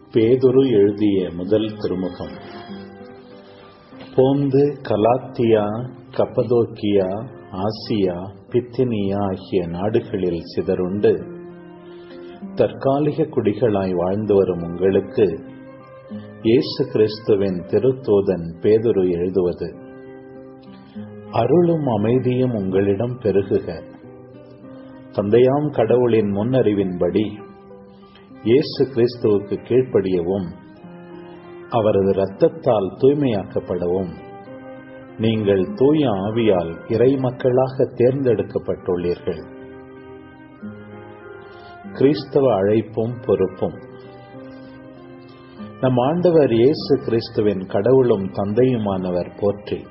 பேதுரு எழுதிய முதல் திருமுகம் போந்து கலாத்தியா கப்பதோக்கியா ஆசியா பித்தினியா ஆகிய நாடுகளில் சிதறுண்டு தற்காலிக குடிகளாய் வாழ்ந்து வரும் உங்களுக்கு இயேசு கிறிஸ்துவின் திருத்தூதன் பேதுரு எழுதுவது அருளும் அமைதியும் உங்களிடம் பெருகுக தந்தையாம் கடவுளின் முன்னறிவின்படி இயேசு கிறிஸ்துவுக்கு கீழ்ப்படியவும் அவரது இரத்தத்தால் தூய்மையாக்கப்படவும் நீங்கள் தூய ஆவியால் இறை மக்களாக தேர்ந்தெடுக்கப்பட்டுள்ளீர்கள் கிறிஸ்தவ அழைப்பும் பொறுப்பும் நம் ஆண்டவர் இயேசு கிறிஸ்துவின் கடவுளும் தந்தையுமானவர் போற்றி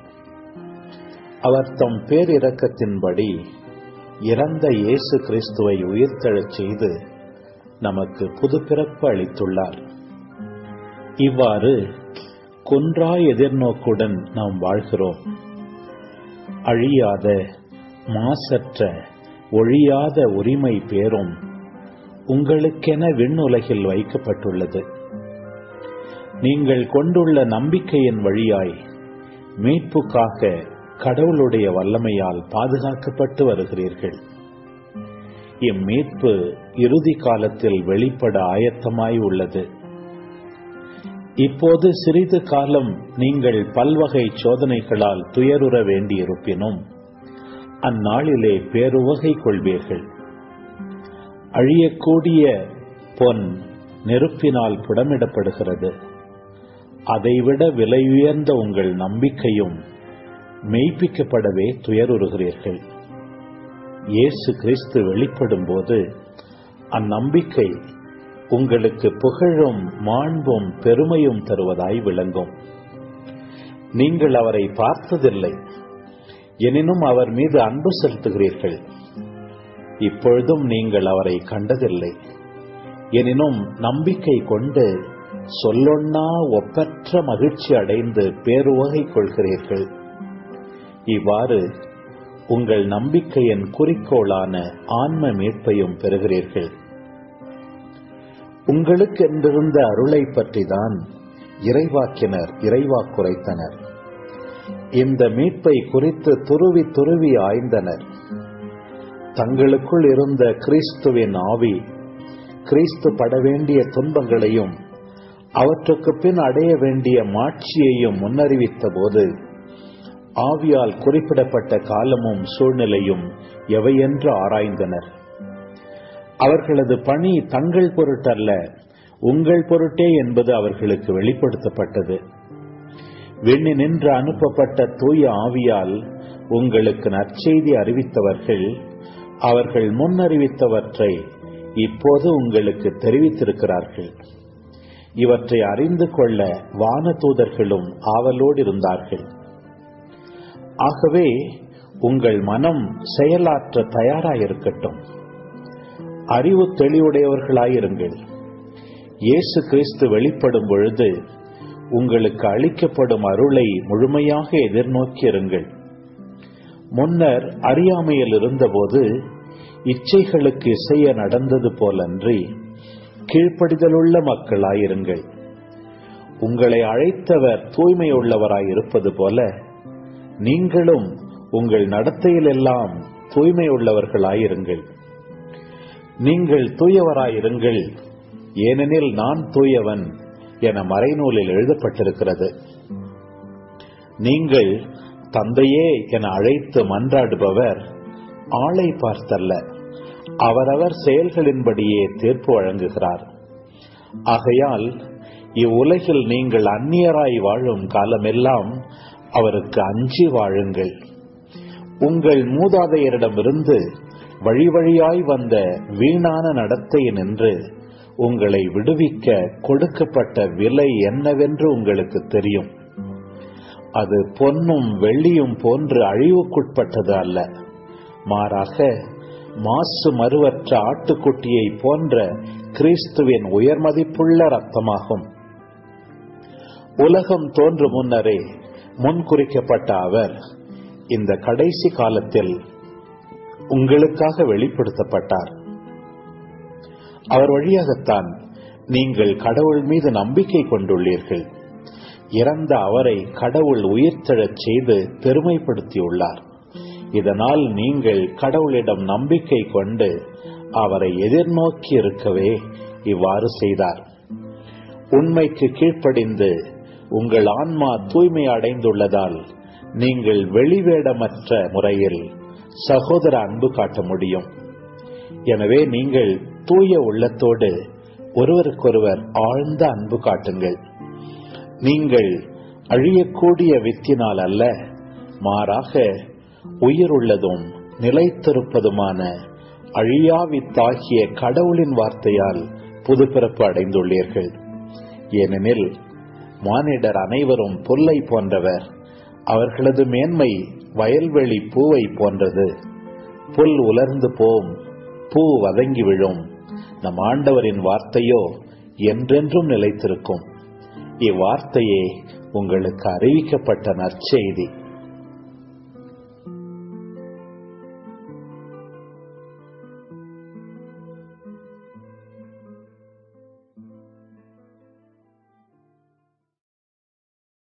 அவர் தம் பேரிரக்கத்தின்படி இறந்த இயேசு கிறிஸ்துவை உயிர்த்தெழச் செய்து நமக்கு புது பிறப்பு அளித்துள்ளார் இவ்வாறு குன்றா எதிர்நோக்குடன் நாம் வாழ்கிறோம் அழியாத மாசற்ற ஒழியாத உரிமை பேரும் உங்களுக்கென விண்ணுலகில் வைக்கப்பட்டுள்ளது நீங்கள் கொண்டுள்ள நம்பிக்கையின் வழியாய் மீட்புக்காக கடவுளுடைய வல்லமையால் பாதுகாக்கப்பட்டு வருகிறீர்கள் இம்மீட்பு இறுதி காலத்தில் வெளிப்பட ஆயத்தமாய் உள்ளது இப்போது சிறிது காலம் நீங்கள் பல்வகை சோதனைகளால் துயருற வேண்டியிருப்பினும் அந்நாளிலே பேருவகை கொள்வீர்கள் அழியக்கூடிய பொன் நெருப்பினால் புடமிடப்படுகிறது அதைவிட விலையுயர்ந்த உங்கள் நம்பிக்கையும் மெய்ப்பிக்கப்படவே துயருறுகிறீர்கள் இயேசு கிறிஸ்து வெளிப்படும் போது அந்நம்பிக்கை உங்களுக்கு புகழும் மாண்பும் பெருமையும் தருவதாய் விளங்கும் நீங்கள் அவரை பார்த்ததில்லை எனினும் அவர் மீது அன்பு செலுத்துகிறீர்கள் இப்பொழுதும் நீங்கள் அவரை கண்டதில்லை எனினும் நம்பிக்கை கொண்டு சொல்லொன்னா ஒப்பற்ற மகிழ்ச்சி அடைந்து பேருவகை கொள்கிறீர்கள் இவ்வாறு உங்கள் நம்பிக்கையின் குறிக்கோளான ஆன்ம மீட்பையும் பெறுகிறீர்கள் உங்களுக்கு என்றிருந்த அருளை பற்றிதான் இறைவாக்கினர் இறைவாக்குரைத்தனர் இந்த மீட்பை குறித்து துருவி துருவி ஆய்ந்தனர் தங்களுக்குள் இருந்த கிறிஸ்துவின் ஆவி கிறிஸ்து பட வேண்டிய துன்பங்களையும் அவற்றுக்கு பின் அடைய வேண்டிய மாட்சியையும் முன்னறிவித்த போது ஆவியால் குறிப்பிடப்பட்ட காலமும் சூழ்நிலையும் எவையென்று ஆராய்ந்தனர் அவர்களது பணி தங்கள் பொருட்டல்ல உங்கள் பொருட்டே என்பது அவர்களுக்கு வெளிப்படுத்தப்பட்டது விண்ணி நின்று அனுப்பப்பட்ட தூய ஆவியால் உங்களுக்கு நற்செய்தி அறிவித்தவர்கள் அவர்கள் முன்னறிவித்தவற்றை இப்போது உங்களுக்கு தெரிவித்திருக்கிறார்கள் இவற்றை அறிந்து கொள்ள வான தூதர்களும் ஆவலோடு இருந்தார்கள் ஆகவே உங்கள் மனம் செயலாற்ற தயாராயிருக்கட்டும் அறிவு தெளிவுடையவர்களாயிருங்கள் இயேசு கிறிஸ்து வெளிப்படும் பொழுது உங்களுக்கு அளிக்கப்படும் அருளை முழுமையாக எதிர்நோக்கி இருங்கள் முன்னர் அறியாமையில் இருந்தபோது இச்சைகளுக்கு இசைய நடந்தது போலன்றி கீழ்ப்படிதலுள்ள மக்களாயிருங்கள் உங்களை அழைத்தவர் தூய்மையுள்ளவராயிருப்பது போல நீங்களும் உங்கள் நடத்தையில் எல்லாம் தூய்மை உள்ளவர்களாயிருங்கள் நீங்கள் தூயவராயிருங்கள் ஏனெனில் நான் தூயவன் என மறைநூலில் எழுதப்பட்டிருக்கிறது நீங்கள் தந்தையே என அழைத்து மன்றாடுபவர் ஆளை பார்த்தல்ல அவரவர் செயல்களின்படியே தீர்ப்பு வழங்குகிறார் ஆகையால் இவ்வுலகில் நீங்கள் அந்நியராய் வாழும் காலமெல்லாம் அவருக்கு அஞ்சி வாழுங்கள் உங்கள் மூதாதையரிடமிருந்து வழி வழியாய் வந்த வீணான நடத்தையினின்று உங்களை விடுவிக்க கொடுக்கப்பட்ட விலை என்னவென்று உங்களுக்கு தெரியும் அது பொன்னும் வெள்ளியும் போன்று அழிவுக்குட்பட்டது அல்ல மாறாக மாசு மறுவற்ற ஆட்டுக்குட்டியை போன்ற கிறிஸ்துவின் உயர்மதிப்புள்ள ரத்தமாகும் உலகம் தோன்று முன்னரே முன்குறிக்கப்பட்ட அவர் இந்த கடைசி காலத்தில் உங்களுக்காக வெளிப்படுத்தப்பட்டார் அவர் வழியாகத்தான் நீங்கள் கடவுள் மீது நம்பிக்கை கொண்டுள்ளீர்கள் இறந்த அவரை கடவுள் உயிர்த்தெழச் செய்து பெருமைப்படுத்தியுள்ளார் இதனால் நீங்கள் கடவுளிடம் நம்பிக்கை கொண்டு அவரை எதிர்நோக்கி இருக்கவே இவ்வாறு செய்தார் உண்மைக்கு கீழ்ப்படிந்து உங்கள் ஆன்மா தூய்மை அடைந்துள்ளதால் நீங்கள் வெளிவேடமற்ற முறையில் சகோதர அன்பு காட்ட முடியும் எனவே நீங்கள் தூய உள்ளத்தோடு ஒருவருக்கொருவர் ஆழ்ந்த அன்பு காட்டுங்கள் நீங்கள் அழியக்கூடிய வித்தினால் அல்ல மாறாக உயிருள்ளதும் நிலைத்திருப்பதுமான அழியா வித்தாகிய கடவுளின் வார்த்தையால் புதுப்பிறப்பு அடைந்துள்ளீர்கள் ஏனெனில் மானிடர் அனைவரும் புல்லை போன்றவர் அவர்களது மேன்மை வயல்வெளி பூவை போன்றது புல் உலர்ந்து போம் பூ வதங்கி விழும் நம் ஆண்டவரின் வார்த்தையோ என்றென்றும் நிலைத்திருக்கும் இவ்வார்த்தையே உங்களுக்கு அறிவிக்கப்பட்ட நற்செய்தி